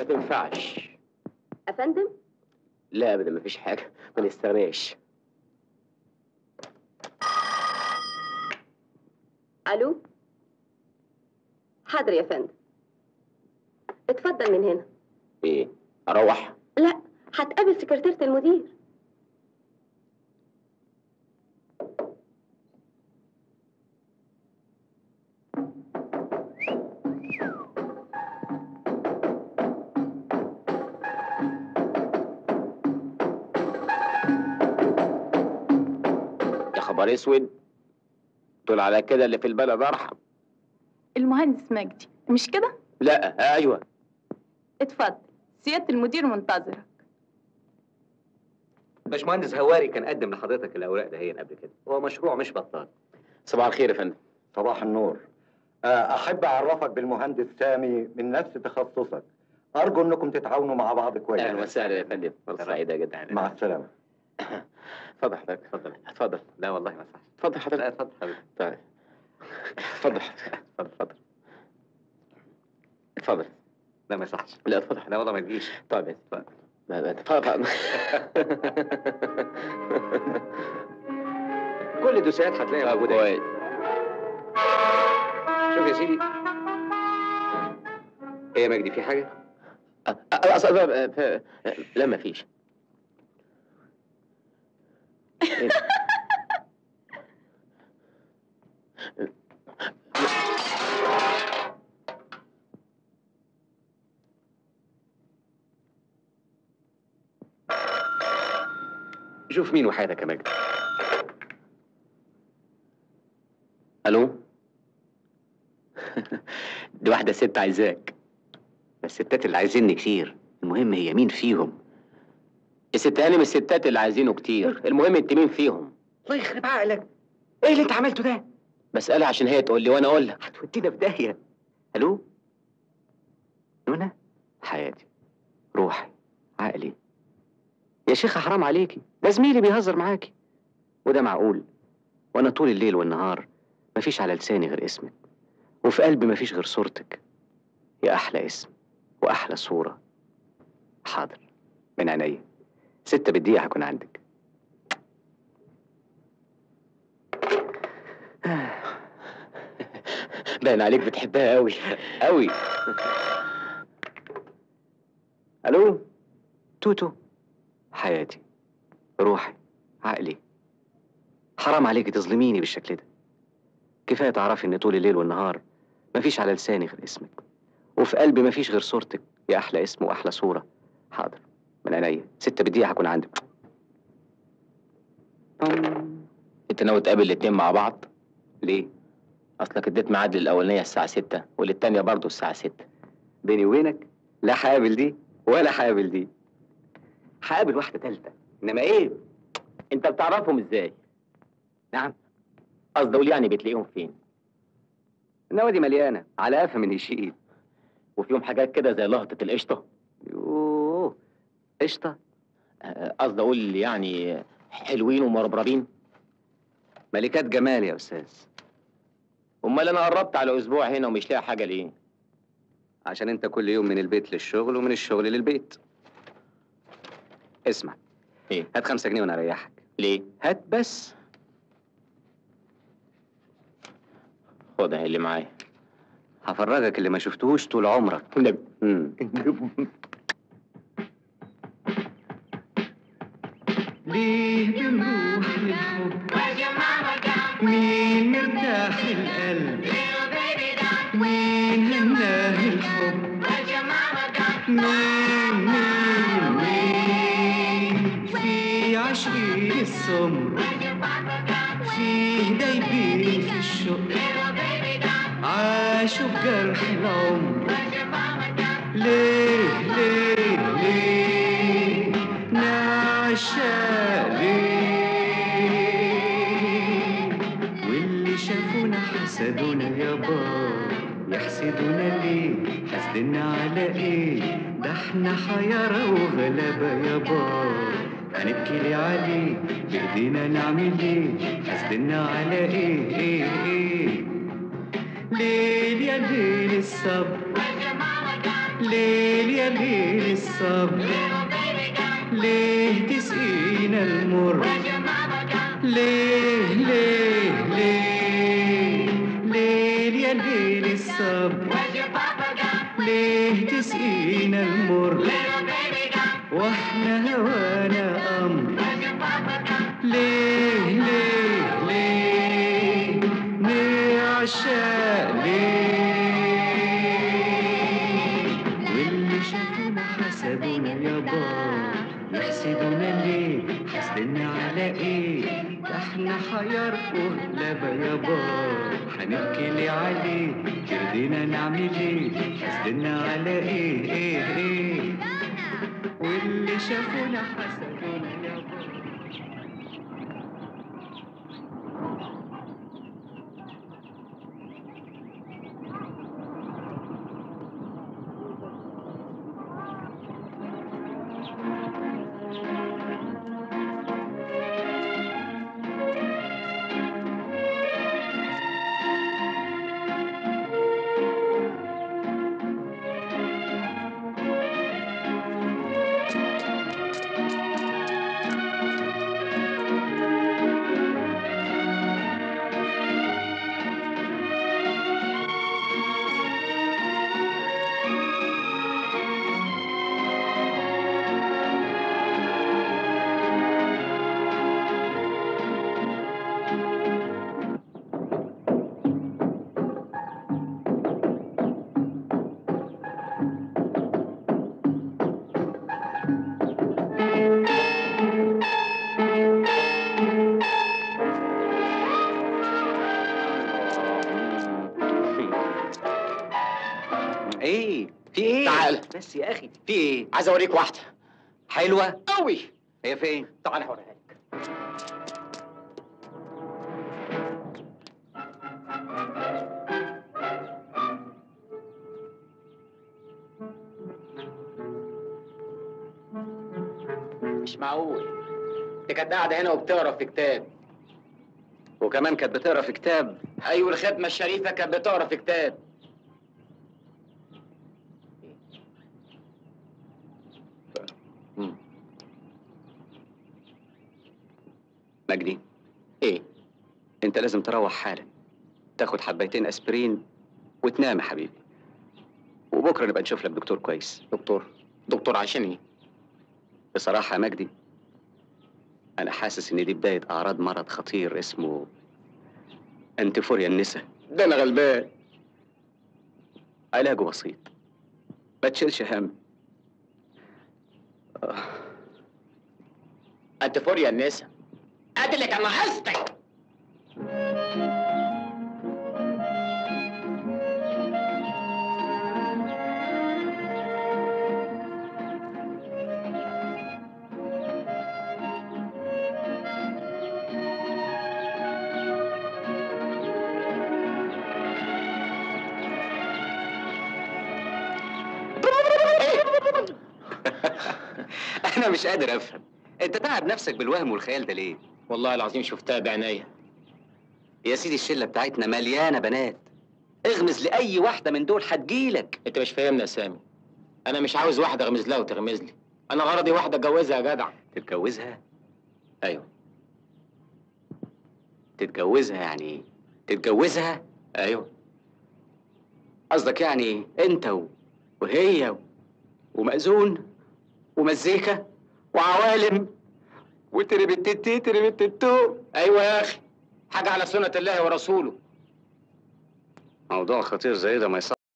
تنفعش افندم لا ابدا مفيش حاجه ما نستغناش الو حاضر يا فندم اتفضل من هنا ايه اروح لا هتقابل سكرتيرة المدير يا خبر اسود تقول على كده اللي في البلد ارحم المهندس مجدي مش كده؟ لا ايوه اتفضل سيادة المدير منتظرك باشمهندس هواري كان قدم لحضرتك الاوراق دهين قبل كده هو مشروع مش بطال صباح الخير يا فندم صباح النور آه، أحب أعرفك بالمهندس سامي من نفس تخصصك أرجو أنكم تتعاونوا مع بعض كويس اهلا وسهلا يا فندم فرصه سعيده جدا مع السلامة اتفضل حضرتك اتفضل اتفضل لا والله ما صح اتفضل حضرتك لا اتفضل حضرتك طيب اتفضل حضرتك اتفضل اتفضل اتفضل لا ما يصحش لا اتفضل لا والله ما تجيش طيب اتفضل لا لا اتفضل كل الدوسيات هتلاقيها موجوده هنا. كويس شوف يا سيدي ايه يا مجدي في حاجه؟ أ- أ- أصل- ف- لا ما فيش شوف مين وحياتك يا مجدي الو دي واحده ست عايزاك الستات اللي عايزيني كتير المهم هي مين فيهم الست هاني من الستات اللي عايزينه كتير المهم انت مين فيهم الله يخرب عقلك ايه اللي انت عملته ده؟ بسألها عشان هي تقول لي وانا اقول لك هتودينا في داهيه الو نونا حياتي روحي عقلي يا شيخة حرام عليكي ده زميلي بيهزر معاكي وده معقول وانا طول الليل والنهار مفيش على لساني غير اسمك وفي قلبي مفيش غير صورتك يا احلى اسم واحلى صورة حاضر من عينيا ستة بالدقيقة هكون عندك باين عليك بتحبها قوي قوي الو توتو حياتي روحي عقلي حرام عليكي تظلميني بالشكل ده كفايه تعرفي ان طول الليل والنهار مفيش على لساني غير اسمك وفي قلبي مفيش غير صورتك يا احلى اسم واحلى صوره حاضر من عينيا ستة بالدقيقه هكون عندك انت ناوي تقابل الاتنين مع بعض ليه اصلك اديت ميعاد للاولانيه الساعه 6 وللتانيه برضه الساعه 6 بيني وبينك لا هقابل دي ولا هقابل دي هقابل واحده تالته انما ايه انت بتعرفهم ازاي نعم قصدي اقول يعني بتلاقيهم فين النوادي مليانه على قفا من يشيل وفيهم حاجات كده زي لقطه القشطه يوه قشطه آه، قصدي اقول يعني حلوين ومربربين ملكات جمال يا استاذ امال انا قربت على اسبوع هنا ومش لاقي حاجه ليه عشان انت كل يوم من البيت للشغل ومن الشغل للبيت اسمع ايه هات خمسة جنيه وانا اريحك ليه هات بس خد اهي اللي معايا هفرجك اللي ما شفتهوش طول عمرك النبي مم. ليه بنروح للحب مين مرتاح القلب مين هناه الحب مين مين مين في عشرين السمر في دايبين في الشوق عاشوا بجرح العمر ليه ليه ليه نعشق ليه واللي شافونا حسدونا يابا يحسدونا ليه حسدنا على ايه ده احنا حيارى وغلابة يابا هنبكي ليه عليه بايدينا نعمل ايه حسدنا على ايه ايه ايه ليل يا ليل الصبر ليل يا ليل الصبر ليه تسقينا المر ليه ليه ليه ليل يا ليل الصبر ليه تسقينا المر واحنا هوانا امر ليه ليه ليه نعشق ليه واللي شافونا حسدونا يابا يحسدونا ليه حاسدنا على ايه ده احنا حيار وغلابة يابا هنبكي ليه عليه يرضينا نعمل ايه حاسدنا على ايه ايه ايه واللي شافونا حسدونا يابا ايه في ايه تعال. بس يا اخي في ايه عايز اوريك واحده حلوه قوي هي فين تعال هوريها لك مش معقول دي كانت قاعده هنا وبتقرا في كتاب وكمان كانت بتقرا في كتاب ايوه الخدمه الشريفه كانت بتقرا في كتاب مجدي ايه انت لازم تروح حالا تاخد حبيتين اسبرين وتنام يا حبيبي وبكره نبقى نشوف لك دكتور كويس دكتور دكتور عشان ايه بصراحه يا مجدي انا حاسس ان دي بدايه اعراض مرض خطير اسمه انتفوريا النسا ده انا غلبان علاجه بسيط ما تشيلش هم آه. انت فوريا النسا قاتلك انا حستك انا مش قادر افهم انت تعب نفسك بالوهم والخيال ده ليه والله العظيم شفتها بعينيا يا سيدي الشله بتاعتنا مليانه بنات اغمز لاي واحده من دول هتجيلك انت مش فاهمني يا سامي انا مش عاوز واحده اغمز لها وتغمز لي انا غرضي واحده اتجوزها يا جدع تتجوزها ايوه تتجوزها يعني ايه تتجوزها ايوه قصدك يعني انت و... وهي و... ومأذون ومزيكا وعوالم وتربتتي تربتتو ايوه يا اخي حاجه على سنه الله ورسوله موضوع خطير زي ده ما يصح